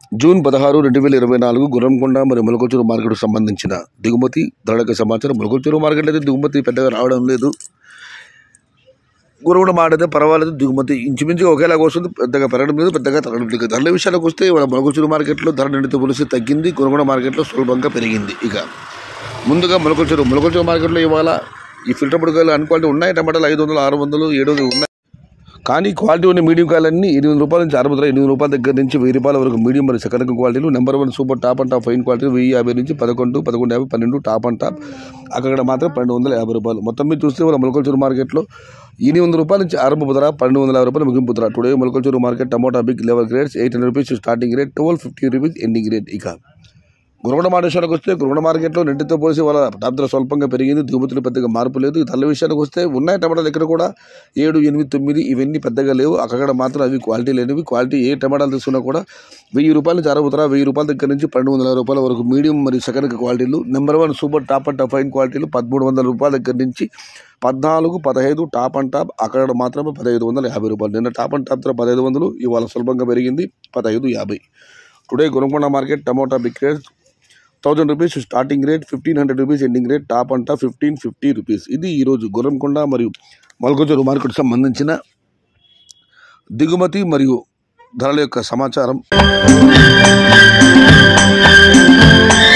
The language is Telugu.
జూన్ పదహారు రెండు వేల ఇరవై నాలుగు గుర్రంకొండ మరియు మొలకొచ్చూరు మార్కెట్కు సంబంధించిన దిగుమతి ధరలకు సమాచారం మొలకొచ్చూరు మార్కెట్ అయితే దిగుమతి పెద్దగా రావడం లేదు గురుగుడ మాడితే పర్వాలేదు దిగుమతి ఇంచుమించుగా ఒకేలాగా వస్తుంది పెద్దగా పెరగడం లేదు పెద్దగా తరగడం లేదు ధరల విషయానికి వస్తే ఇవాళ మొలకొచ్చూరు మార్కెట్లో ధర నిండితో పోలిసి తగ్గింది గురుగుడ మార్కెట్లో సులభంగా పెరిగింది ఇక ముందుగా మొలకొచ్చూరు మొలకొచ్చూరు మార్కెట్లో ఇవాళ ఈ ఫిల్టర్ పొడికాయలు అన్ క్వాలిటీ ఉన్నాయి టమాటాలు ఐదు వందలు ఆరు వందలు ఏడు వందలు ఉన్నాయి కానీ క్వాలిటీ ఉన్న మీడియం కాయలన్నీ ఎనిమిది రూపాయల నుంచి అరవై వందల ఎనిమిది రూపాయల దగ్గర నుంచి వెయ్యి రూపాయల వరకు మీడియం మరియు సెకండ్ రకం క్వాలిటీలు number one super top and top fine quality వెయ్యి యాభై నుంచి పదకొండు పదకొండు యాభై పన్నెండు టాప్ అండ్ టాప్ అక్కడ మాత్రం పన్నెండు వందల యాభై రూపాయలు మొత్తం మీద చూస్తే వాళ్ళ మొలకల్చూరు మార్కెట్లో ఎనిమిది వందల రూపాయల నుంచి ఆరంభ ధర పన్నెండు వందల యాభై రూపాయలు ముగింపు ధర today Molakalcheruvu market tomato big level grades eight hundred rupees starting rate twelve fifty rupees ending rate ఇక గురుగుడ మార్కెట్కి వస్తే గురుగుడ మార్కెట్లో నెట్టితో పోలిసి వాళ్ళ టాప్ ధర స్వల్పంగా పెరిగింది దిగుమతులు పెద్దగా మార్పు లేదు ధరల విషయానికి వస్తే ఉన్నాయి టమాటాలు ఇక్కడ కూడా ఏడు ఎనిమిది తొమ్మిది ఇవన్నీ పెద్దగా లేవు అక్కడ మాత్రం అవి క్వాలిటీ లేనివి క్వాలిటీ ఏ టమాటాలు తీసుకున్నా కూడా వెయ్యి రూపాయల నుంచి అరవై వెయ్యి రూపాయల దగ్గర నుంచి పన్నెండు వందల రూపాయల వరకు మీడియం మరియు సెకండ్ క్వాలిటీలు number one super top and top fine క్వాలిటీలు పదమూడు వందల రూపాయల దగ్గర నుంచి పద్నాలుగు పదహైదు టాప్ అండ్ టాప్ అక్కడ మాత్రమే పదహైదు వందల యాభై రూపాయలు నిన్న టాప్ అండ్ టాప్ ధర పదహైదు వందలు ఇవాళ సులభంగా పెరిగింది పదహైదు యాభై today Gurramkonda market tomato big rate thousand rupees starting rate fifteen hundred rupees ending rate top అంటా ఫిఫ్టీన్ ఫిఫ్టీ రూపీస్ ఇది ఈరోజు గుర్రంకొండ మరియు మొలకొచ్చూరు మార్కెట్ సంబంధించిన దిగుమతి మరియు ధరల యొక్క సమాచారం